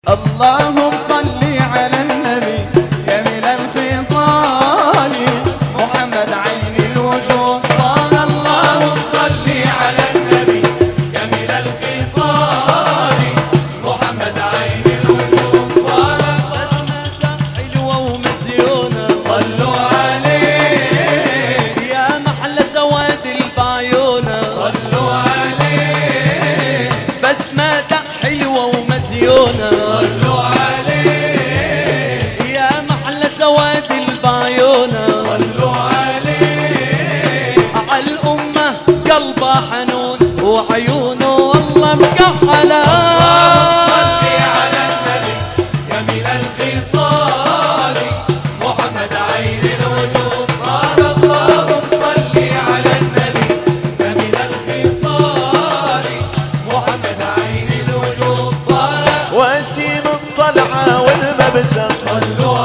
اللهم صل على النبي جميل الخصال محمد عين الوجود قال اللهم صل على النبي جميل الخصال محمد عين الوجود قال بسمته حلوة ومزيونة صلوا عليه يا محلى سواد البعيونة صلوا عليه بسمته حلوة ومزيونة صلوا عليه يا محلى سواد البعيونة صلوا عليه عالأمة قلبه حنون وعيونه والله مكحلة صل على النبي جميل الخصال محمد عين الوجود قال اللهم صل على النبي جميل الخصال محمد عين الوجود قال وسيم الطلعة والمبسم صلوا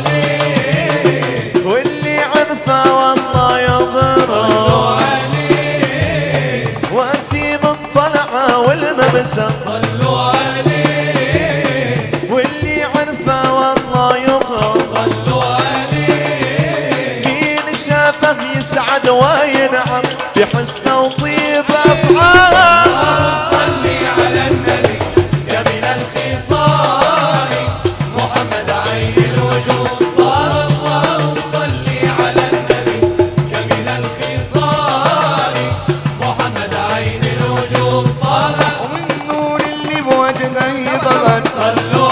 عليه واللي عرفه والله يغرر صلوا عليه وسيم الطلعة والمبسم صلوا عليه واللي عرفه والله يغرر صلوا عليه مين شافه يسعد وينعم بحسنه وطيب افعال صلي على النبي جميل الخصال محمد عين الوجود قال اللهم صلي على النبي جميل الخصال محمد عين الوجود قال والنور اللي بوجهه يضغط صلوا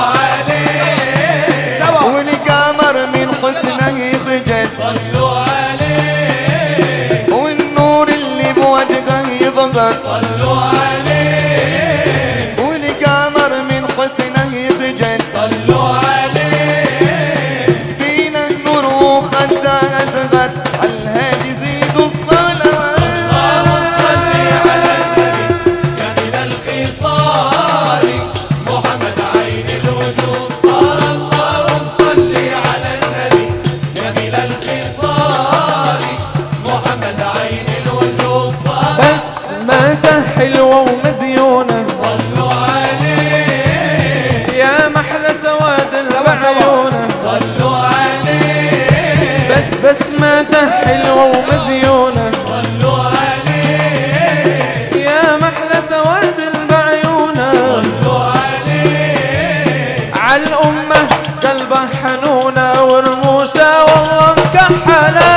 عليه والقمر من حسنه خجل صلوا عليه والنور اللي بوجهه يضغط صلوا عليه والقمر من حسنه خجل صلوا عليه بين النور وخده أزغر الهادي زيد الصلاة صلي على النبي جميل الخصال محمد عين الوجود قال اللهم صل على النبي جميل الخصال محمد عين الوجود قال بسمته حلوة ومزيونة صلوا عليه يا محلى سواد العيونة صلوا عليه بس بسمته حلوة ومزيونة صلوا عليه يا محلى سواد البعيونة صلوا عليه عالأمة قلبه حنونة ورموشة والله مكحلة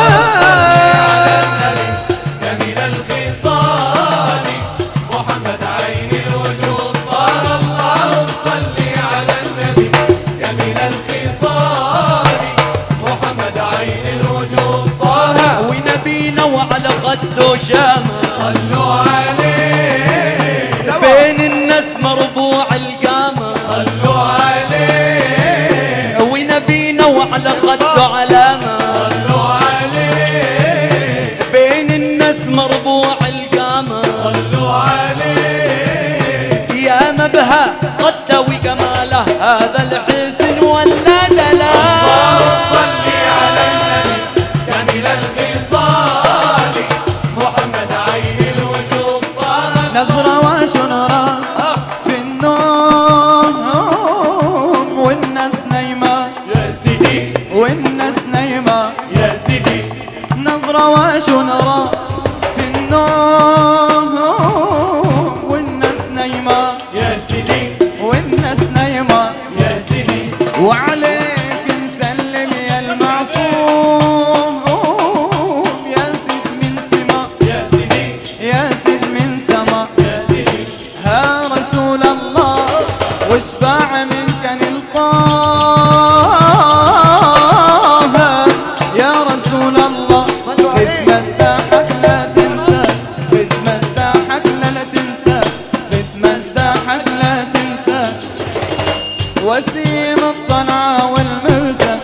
جميل الخصال محمد عين الوجود قال اللهم صل على النبي جميل الخصال محمد عين الوجود طه ونبينا وعلى خده شامة صلوا عليه بين الناس مربوع القامة صلوا عليه ونبينا وعلى خده علامة صلوا عليه بين الناس مربوع القامة صلوا عليه يا مبهى قده وجماله هذا الحسن ولا دلال صل على النبي جميل الخصال محمد عين الوجود طه نظرة وشنرة في النوم والناس نايمة يا سيدي والناس نايمة يا سيدي نظرة وشنرة في النوم والناس نايمة يا سيدي والناس نايمة يا سيدي وعليك نسلم يا المعصوم يا سيد من سما يا سيدي يا سيد من سما يا سيدي ها رسول الله واشفع منك نلقاها يا رسول الله خذ مداحك لا تنسى خذ مداحك لا لا تنسى خذ مداحك لا تنسى وسيم الطلعة والمرسى